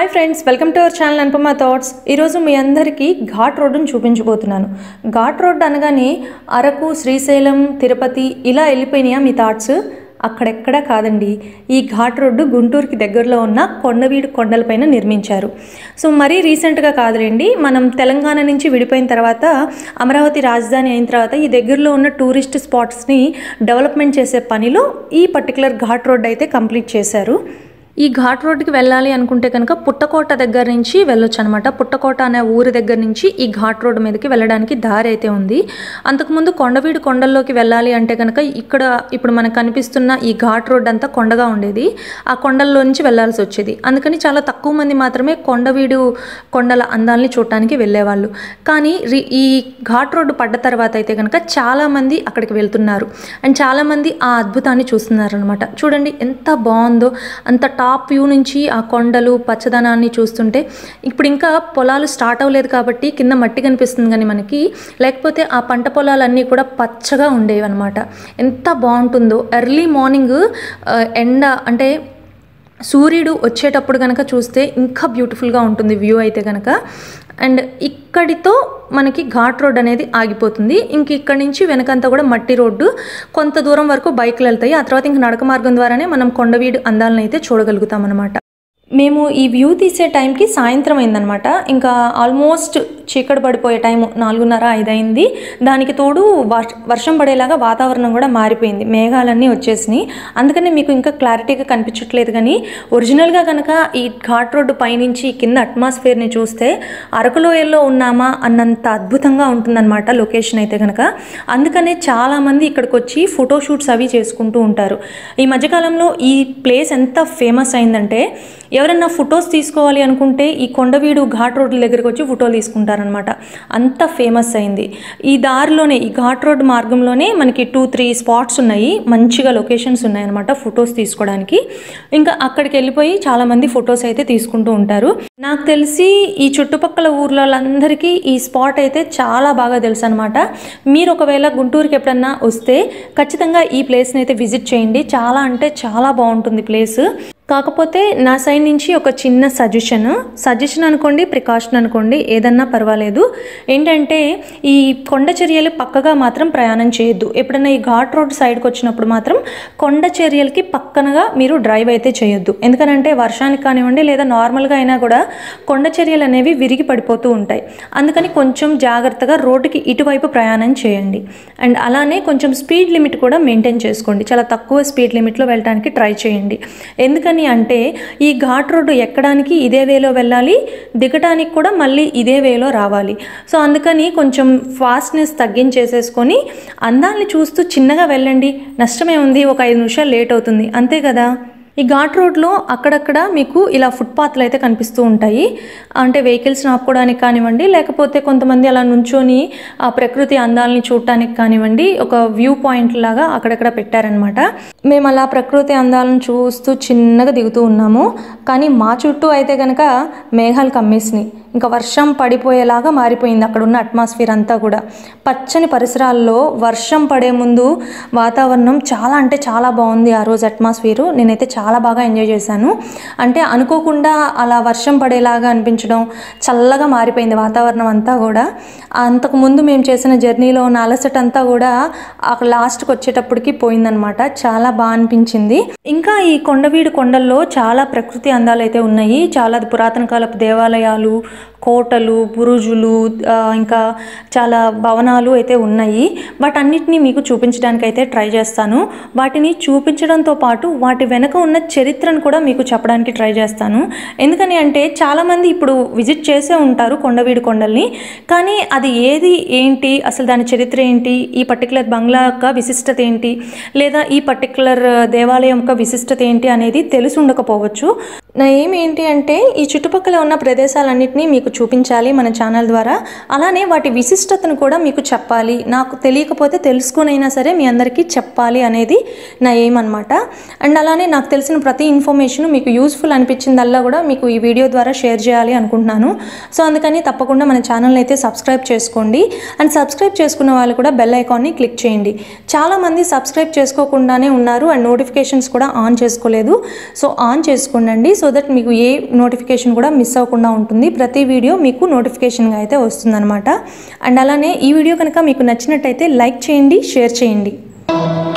hi friends welcome to our channel Anupama thoughts ఈరోజు మీ అందరికీ ఘాట్ రోడ్డును చూపించబోతున్నాను ఘాట్ రోడ్ అనగానే అరకు శ్రీశైలం తిరుపతి ఇలా వెళ్ళిపోయినాయా మీ థాట్స్ అక్కడెక్కడా కాదండి ఈ ఘాట్ రోడ్డు గుంటూరుకి దగ్గరలో ఉన్న కొండవీడు కొండలపైన నిర్మించారు సో మరీ రీసెంట్గా కాదులేండి మనం తెలంగాణ నుంచి విడిపోయిన తర్వాత అమరావతి రాజధాని అయిన తర్వాత ఈ దగ్గరలో ఉన్న టూరిస్ట్ స్పాట్స్ని డెవలప్మెంట్ చేసే పనిలో ఈ పర్టికులర్ ఘాట్ రోడ్ అయితే కంప్లీట్ చేశారు ఈ ఘాట్ రోడ్డుకి వెళ్ళాలి అనుకుంటే కనుక పుట్టకోట దగ్గర నుంచి వెళ్ళొచ్చు అనమాట పుట్టకోట అనే ఊరి దగ్గర నుంచి ఈ ఘాట్ రోడ్డు మీదకి వెళ్ళడానికి దారి అయితే ఉంది అంతకుముందు కొండవీడు కొండల్లోకి వెళ్ళాలి అంటే కనుక ఇక్కడ ఇప్పుడు మనకు కనిపిస్తున్న ఈ ఘాట్ రోడ్ అంతా కొండగా ఉండేది ఆ కొండల్లో నుంచి వెళ్ళాల్సి వచ్చేది అందుకని చాలా తక్కువ మంది మాత్రమే కొండవీడు కొండల అందాలని చూడటానికి వెళ్ళేవాళ్ళు కానీ రి- ఈ ఘాట్ రోడ్డు పడ్డ తర్వాత అయితే కనుక చాలామంది అక్కడికి వెళ్తున్నారు అండ్ చాలామంది ఆ అద్భుతాన్ని చూస్తున్నారు అనమాట చూడండి ఎంత బాగుందో అంత టాప్ వ్యూ నుంచి ఆ కొండలు పచ్చదనాన్ని చూస్తుంటే ఇప్పుడు ఇంకా పొలాలు స్టార్ట్ అవ్వలేదు కాబట్టి కింద మట్టి కనిపిస్తుంది కానీ మనకి లేకపోతే ఆ పంట పొలాలన్నీ కూడా పచ్చగా ఉండేవి అనమాట ఎంత బాగుంటుందో ఎర్లీ మార్నింగ్ ఎండ అంటే సూర్యుడు వచ్చేటప్పుడు కనుక చూస్తే ఇంకా బ్యూటిఫుల్గా ఉంటుంది వ్యూ అయితే కనుక అండ్ ఇక్కడితో మనకి ఘాట్ రోడ్ అనేది ఆగిపోతుంది ఇంక ఇక్కడి నుంచి వెనకంతా కూడా మట్టి రోడ్డు కొంత దూరం వరకు బైక్లు వెళ్తాయి ఆ తర్వాత ఇంక నడక మార్గం ద్వారానే మనం కొండవీడు అందాలను అయితే చూడగలుగుతాం అనమాట మేము ఈ వ్యూ తీసే టైంకి సాయంత్రం అయిందనమాట ఇంకా ఆల్మోస్ట్ చీకటి పడిపోయే టైం నాలుగున్నర ఐదు అయింది దానికి తోడు వర్ష- వర్షం పడేలాగా వాతావరణం కూడా మారిపోయింది మేఘాలన్నీ వచ్చేసినాయి అందుకని మీకు ఇంకా క్లారిటీగా కనిపించట్లేదు కానీ ఒరిజినల్గా కనుక ఈ ఘాట్ రోడ్డు పైనుంచి కింద అట్మాస్ఫియర్ని చూస్తే అరకులోయల్లో ఉన్నామా అన్నంత అద్భుతంగా ఉంటుందన్నమాట లొకేషన్ అయితే కనుక అందుకనే చాలామంది ఇక్కడికి వచ్చి ఫోటోషూట్స్ అవి చేసుకుంటూ ఉంటారు ఈ మధ్యకాలంలో ఈ ప్లేస్ ఎంత ఫేమస్ అయిందంటే ఎవరైనా ఫొటోస్ తీసుకోవాలి అనుకుంటే ఈ కొండవీడు ఘాట్ రోడ్ల దగ్గరికి వచ్చి ఫోటోలు తీసుకుంటారనమాట అంత ఫేమస్ అయింది ఈ దారిలోనే ఈ ఘాట్ రోడ్ మార్గంలోనే మనకి టూ త్రీ స్పాట్స్ ఉన్నాయి మంచిగా లొకేషన్స్ ఉన్నాయన్నమాట ఫొటోస్ తీసుకోవడానికి ఇంకా అక్కడికి వెళ్ళిపోయి చాలామంది ఫొటోస్ అయితే తీసుకుంటూ ఉంటారు నాకు తెలిసి ఈ చుట్టుపక్కల ఊర్లందరికీ ఈ స్పాట్ అయితే చాలా బాగా తెలుసు అనమాట మీరు ఒకవేళ గుంటూరుకి ఎప్పుడన్నా వస్తే ఖచ్చితంగా ఈ ప్లేస్ని అయితే విజిట్ చేయండి చాలా అంటే చాలా బాగుంటుంది ప్లేస్ కాకపోతే నా సైడ్ నుంచి ఒక చిన్న సజెషన్ సజెషన్ అనుకోండి ప్రికాషన్ అనుకోండి ఏదన్నా పర్వాలేదు ఏంటంటే ఈ కొండ చర్యలు పక్కగా మాత్రం ప్రయాణం చేయొద్దు ఎప్పుడైనా ఈ ఘాట్ రోడ్ సైడ్కి వచ్చినప్పుడు మాత్రం కొండ చర్యలకి పక్కనగా మీరు డ్రైవ్ అయితే చేయొద్దు ఎందుకనంటే వర్షానికి కానివ్వండి లేదా నార్మల్గా అయినా కూడా కొండ చర్యలు అనేవి విరిగి పడిపోతూ ఉంటాయి అందుకని కొంచెం జాగ్రత్తగా రోడ్డుకి ఇటువైపు ప్రయాణం చేయండి అండ్ అలానే కొంచెం స్పీడ్ లిమిట్ కూడా మెయింటైన్ చేసుకోండి చాలా తక్కువ స్పీడ్ లిమిట్లో వెళ్ళడానికి ట్రై చేయండి ఎందుకని అంటే ఈ ఘాట్ రోడ్డు ఎక్కడానికి ఇదే వేలో వెళ్ళాలి దిగటానికి కూడా మళ్ళీ ఇదే వేలో రావాలి సో అందుకని కొంచెం ఫాస్ట్నెస్ తగ్గించేసేసుకొని అందాన్ని చూస్తూ చిన్నగా వెళ్ళండి నష్టమే ఉంది ఒక ఐదు నిమిషాలు లేట్ అవుతుంది అంతే కదా ఈ ఘాట్ రోడ్లో అక్కడక్కడ మీకు ఇలా ఫుట్పాత్లు అయితే కనిపిస్తూ ఉంటాయి అంటే వెహికల్స్ ఆపుకోవడానికి కానివ్వండి లేకపోతే కొంతమంది అలా నుంచొని ఆ ప్రకృతి అందాలని చూడటానికి కానివ్వండి ఒక వ్యూ పాయింట్ లాగా అక్కడక్కడ పెట్టారనమాట మేము అలా ప్రకృతి అందాలను చూస్తూ చిన్నగా దిగుతూ ఉన్నాము కానీ మా చుట్టూ అయితే కనుక మేఘాలు కమ్మేసినాయి ఇంకా వర్షం పడిపోయేలాగా మారిపోయింది అక్కడ ఉన్న అట్మాస్ఫియర్ అంతా కూడా పచ్చని పరిసరాల్లో వర్షం పడే ముందు వాతావరణం చాలా అంటే చాలా బాగుంది ఆ రోజు అట్మాస్ఫియర్ నేనైతే చాలా బాగా ఎంజాయ్ చేశాను అంటే అనుకోకుండా అలా వర్షం పడేలాగా అనిపించడం చల్లగా మారిపోయింది వాతావరణం అంతా కూడా అంతకు ముందు మేము చేసిన జర్నీలో ఉన్న అలసట అంతా కూడా అక్కడ లాస్ట్కి వచ్చేటప్పటికి పోయిందనమాట చాలా బాగా అనిపించింది ఇంకా ఈ కొండవీడు కొండల్లో చాలా ప్రకృతి అందాలు అయితే ఉన్నాయి చాలా పురాతన కాలపు దేవాలయాలు కోటలు బురుజులు ఆ, ఇంకా చాలా భవనాలు అయితే ఉన్నాయి వాటన్నిటిని మీకు చూపించడానికి అయితే ట్రై చేస్తాను వాటిని చూపించడంతో పాటు వాటి వెనక ఉన్న చరిత్రను కూడా మీకు చెప్పడానికి ట్రై చేస్తాను ఎందుకని అంటే చాలామంది ఇప్పుడు విజిట్ చేసే ఉంటారు కొండవీడు కొండల్ని కానీ అది ఏది ఏంటి అసలు దాని చరిత్ర ఏంటి ఈ పర్టికులర్ బంగ్లా యొక్క విశిష్టత ఏంటి లేదా ఈ పర్టికులర్ దేవాలయం యొక్క విశిష్టత ఏంటి అనేది తెలిసి ఉండకపోవచ్చు నా ఏం ఏంటి అంటే ఈ చుట్టుపక్కల ఉన్న ప్రదేశాలన్నింటినీ మీకు చూపించాలి మన ఛానల్ ద్వారా అలానే వాటి విశిష్టతను కూడా మీకు చెప్పాలి నాకు తెలియకపోతే తెలుసుకునైనా సరే మీ అందరికీ చెప్పాలి అనేది నా ఎయిమ్ అనమాట అండ్ అలానే నాకు తెలిసిన ప్రతి ఇన్ఫర్మేషన్ మీకు యూస్ఫుల్ అనిపించిందల్లా కూడా మీకు ఈ వీడియో ద్వారా షేర్ చేయాలి అనుకుంటున్నాను సో అందుకని తప్పకుండా మన ఛానల్ని అయితే సబ్స్క్రైబ్ చేసుకోండి అండ్ సబ్స్క్రైబ్ చేసుకున్న వాళ్ళు కూడా బెల్ ఐకాన్ని క్లిక్ చేయండి చాలామంది సబ్స్క్రైబ్ చేసుకోకుండానే ఉన్నారు అండ్ నోటిఫికేషన్స్ కూడా ఆన్ చేసుకోలేదు సో ఆన్ చేసుకోండి సో సో దట్ మీకు ఏ నోటిఫికేషన్ కూడా మిస్ అవ్వకుండా ఉంటుంది ప్రతి వీడియో మీకు నోటిఫికేషన్గా అయితే వస్తుందన్నమాట అండ్ అలానే ఈ వీడియో కనుక మీకు నచ్చినట్టయితే లైక్ చేయండి షేర్ చేయండి